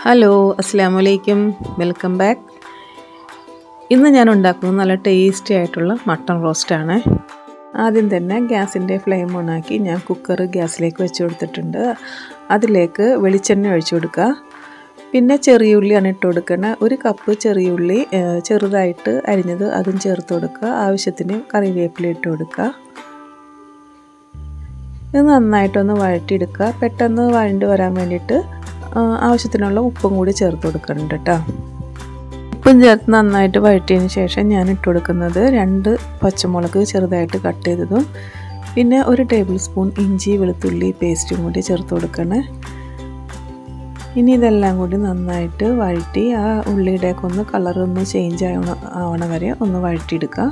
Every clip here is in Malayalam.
ഹലോ അസ്സാം വലൈക്കും വെൽക്കം ബാക്ക് ഇന്ന് ഞാൻ ഉണ്ടാക്കുന്നത് നല്ല ടേസ്റ്റി ആയിട്ടുള്ള മട്ടൺ റോസ്റ്റാണ് ആദ്യം തന്നെ ഗ്യാസിൻ്റെ ഫ്ലെയിം ഓണാക്കി ഞാൻ കുക്കർ ഗ്യാസിലേക്ക് വെച്ച് കൊടുത്തിട്ടുണ്ട് അതിലേക്ക് വെളിച്ചെണ്ണ ഒഴിച്ചു കൊടുക്കുക പിന്നെ ചെറിയ ഉള്ളിയാണ് ഇട്ട് കൊടുക്കുന്നത് ഒരു കപ്പ് ചെറിയ ഉള്ളി ഏഹ്, ചെറുതായിട്ട് അരിഞ്ഞത് അതും ചേർത്ത് കൊടുക്കുക ആവശ്യത്തിന് കറിവേപ്പില ഇട്ട് കൊടുക്കുക ഇത് നന്നായിട്ടൊന്ന് വഴറ്റിയെടുക്കുക പെട്ടെന്ന് വഴണ്ട് വരാൻ വേണ്ടിയിട്ട് ആ, ആവശ്യത്തിനുള്ള ഉപ്പും കൂടി ചേർത്ത് കൊടുക്കുന്നുണ്ട് കേട്ടോ ഉപ്പും ചേർത്ത് നന്നായിട്ട് വഴറ്റിയതിന് ശേഷം ഞാൻ ഇട്ട് കൊടുക്കുന്നത് രണ്ട് പച്ചമുളക് ചെറുതായിട്ട് കട്ട് ചെയ്തതും പിന്നെ ഒരു ടേബിൾ സ്പൂൺ ഇഞ്ചി വെളുത്തുള്ളി പേസ്റ്റും കൂടി ചേർത്ത് കൊടുക്കണേ ഇനി ഇതെല്ലാം കൂടി നന്നായിട്ട് വഴറ്റി ആ ഉള്ളിയുടെയൊക്കെ ഒന്ന് കളറൊന്ന് ചേഞ്ച് ആവണ ആവണ വരെ ഒന്ന് വഴറ്റിയെടുക്കുക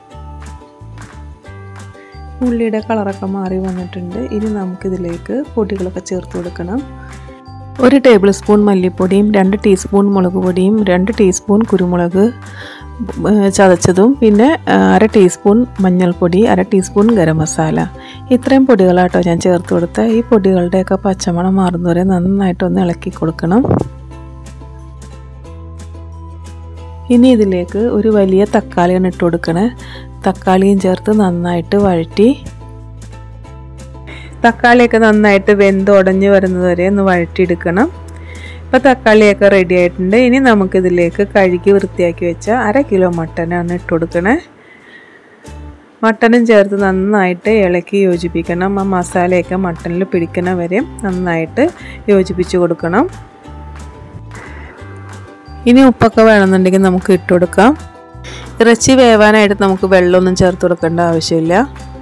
ഉള്ളിയുടെ കളറൊക്കെ മാറി വന്നിട്ടുണ്ട് ഇനി നമുക്കിതിലേക്ക് പൊടികളൊക്കെ ചേർത്ത് കൊടുക്കണം ഒരു ടേബിൾ സ്പൂൺ മല്ലിപ്പൊടിയും രണ്ട് ടീസ്പൂൺ മുളക് പൊടിയും രണ്ട് ടീസ്പൂൺ കുരുമുളക് ഏഹ് ചതച്ചതും പിന്നെ ഏഹ് അര ടീസ്പൂൺ മഞ്ഞൾപ്പൊടി അര ടീസ്പൂൺ ഗരം മസാല ഇത്രയും പൊടികളാട്ടോ ഞാൻ ചേർത്ത് കൊടുത്ത ഈ പൊടികളുടെയൊക്കെ പച്ചമണം മാറുന്നവരെ നന്നായിട്ടൊന്ന് ഇളക്കി കൊടുക്കണം ഇനി ഇതിലേക്ക് ഒരു വലിയ തക്കാളിയാണ് ഇട്ട് കൊടുക്കണേ തക്കാളിയും ചേർത്ത് നന്നായിട്ട് വഴറ്റി തക്കാളിയൊക്കെ നന്നായിട്ട് വെന്ത് ഉടഞ്ഞ് വരുന്നത് വരെ ഒന്ന് വഴറ്റിയെടുക്കണം ഇപ്പോൾ തക്കാളിയൊക്കെ റെഡി ആയിട്ടുണ്ട് ഇനി നമുക്കിതിലേക്ക് കഴുകി വൃത്തിയാക്കി വെച്ച അര കിലോ മട്ടനാണ് ഇട്ട് കൊടുക്കണേ മട്ടനും ചേർത്ത് നന്നായിട്ട് ഇളക്കി യോജിപ്പിക്കണം ആ മസാലയൊക്കെ മട്ടനിൽ പിടിക്കണ വരെ നന്നായിട്ട് യോജിപ്പിച്ച് കൊടുക്കണം ഇനി ഉപ്പൊക്കെ വേണമെന്നുണ്ടെങ്കിൽ നമുക്ക് ഇട്ട് കൊടുക്കാം ഇറച്ചി വേവാനായിട്ട് നമുക്ക് വെള്ളമൊന്നും ചേർത്ത് കൊടുക്കേണ്ട ആവശ്യമില്ല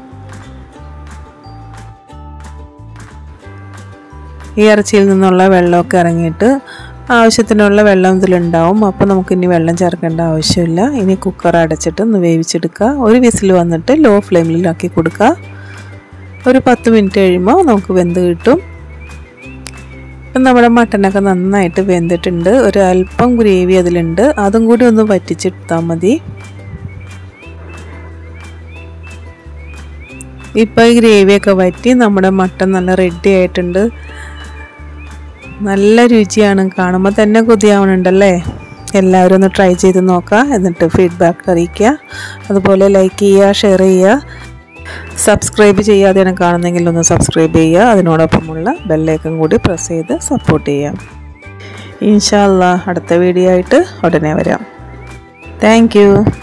ഈ ഇറച്ചിയിൽ നിന്നുള്ള വെള്ളമൊക്കെ ഇറങ്ങിയിട്ട് ആവശ്യത്തിനുള്ള വെള്ളം ഇതിലുണ്ടാവും അപ്പോൾ നമുക്ക് ഇനി വെള്ളം ചേർക്കേണ്ട ആവശ്യമില്ല ഇനി കുക്കർ അടച്ചിട്ട് ഒന്ന് വേവിച്ചെടുക്കുക ഒരു വിസിൽ വന്നിട്ട് ലോ ഫ്ലെയിമിലാക്കി കൊടുക്കുക ഒരു പത്ത് മിനിറ്റ് കഴിയുമ്പോൾ നമുക്ക് വെന്ത് കിട്ടും ഇപ്പം നമ്മുടെ മട്ടനൊക്കെ നന്നായിട്ട് വെന്തിട്ടുണ്ട് ഒരു അല്പം ഗ്രേവി അതിലുണ്ട് അതും കൂടി ഒന്ന് വറ്റിച്ചെടുത്താൽ മതി ഇപ്പോൾ ഈ ഗ്രേവിയൊക്കെ വറ്റി നമ്മുടെ മട്ടൻ നല്ല റെഡി ആയിട്ടുണ്ട് നല്ല രുചിയാണ് കാണുമ്പോൾ തന്നെ കൊതിയാവണുണ്ടല്ലേ എല്ലാവരും ഒന്ന് ട്രൈ ചെയ്ത് നോക്കുക എന്നിട്ട് ഫീഡ്ബാക്ക് അറിയിക്കുക അതുപോലെ ലൈക്ക് ചെയ്യുക ഷെയർ ചെയ്യുക സബ്സ്ക്രൈബ് ചെയ്യാതെയാണ് കാണുന്നെങ്കിൽ ഒന്ന് സബ്സ്ക്രൈബ് ചെയ്യുക അതിനോടൊപ്പമുള്ള ബെല്ലേക്കും കൂടി പ്രസ് ചെയ്ത് സപ്പോർട്ട് ചെയ്യാം ഇൻഷാല്ല അടുത്ത വീഡിയോ ആയിട്ട് ഉടനെ വരാം താങ്ക്